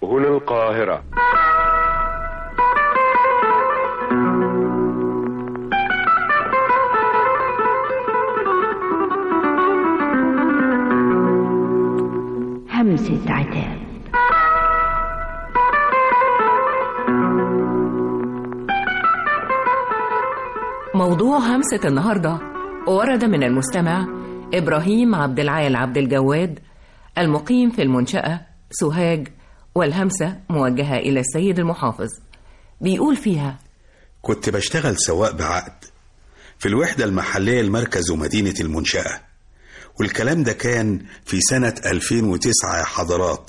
هنا القاهرة همسة عتاب موضوع همسة النهاردة ورد من المستمع إبراهيم عبد العال عبد الجواد المقيم في المنشأة سوهاج والهمسة موجهة إلى السيد المحافظ بيقول فيها كنت بشتغل سواق بعقد في الوحدة المحلية لمركز ومدينة المنشأة والكلام ده كان في سنة 2009 يا حضرات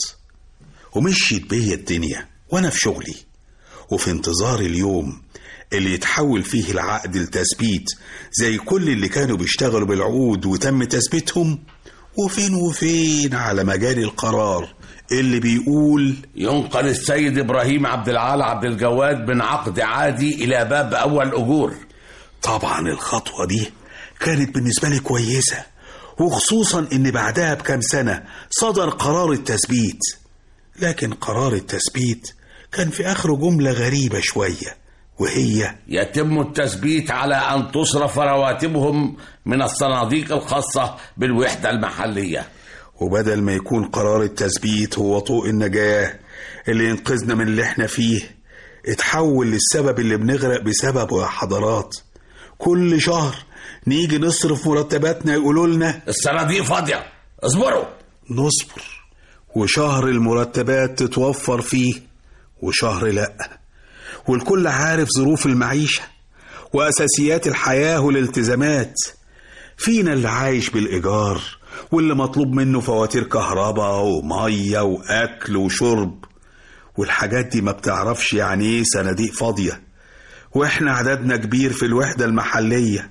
ومشيت بيا الدنيا وأنا في شغلي وفي انتظار اليوم اللي يتحول فيه العقد لتثبيت زي كل اللي كانوا بيشتغلوا بالعقود وتم تثبيتهم وفين وفين على مجال القرار اللي بيقول ينقل السيد إبراهيم عبد العال عبد الجواد من عقد عادي إلى باب أول أجور طبعا الخطوة دي كانت بالنسبة لي كويسة وخصوصا ان بعدها بكام سنة صدر قرار التثبيت لكن قرار التثبيت كان في اخره جملة غريبة شوية وهي يتم التثبيت على أن تصرف رواتبهم من الصناديق الخاصة بالوحدة المحلية وبدل ما يكون قرار التثبيت هو طوق النجاة اللي ينقذنا من اللي احنا فيه اتحول للسبب اللي بنغرق بسببه يا حضرات كل شهر نيجي نصرف مرتباتنا يقولوا لنا الصناديق فاضية اصبروا نصبر وشهر المرتبات تتوفر فيه وشهر لا والكل عارف ظروف المعيشة وأساسيات الحياة والالتزامات فينا اللي عايش بالإيجار واللي مطلوب منه فواتير كهرباء ومية وأكل وشرب والحاجات دي ما بتعرفش يعني ايه صناديق فاضية واحنا عددنا كبير في الوحدة المحلية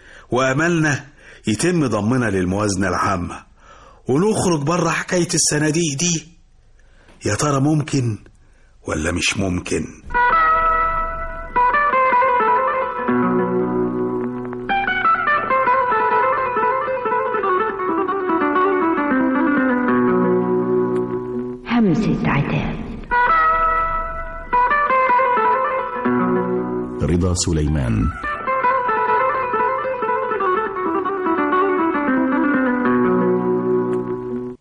وأملنا يتم ضمنا للموازنة العامة ونخرج بره حكاية الصناديق دي يا ترى ممكن ولا مش ممكن همسة عتاب رضا سليمان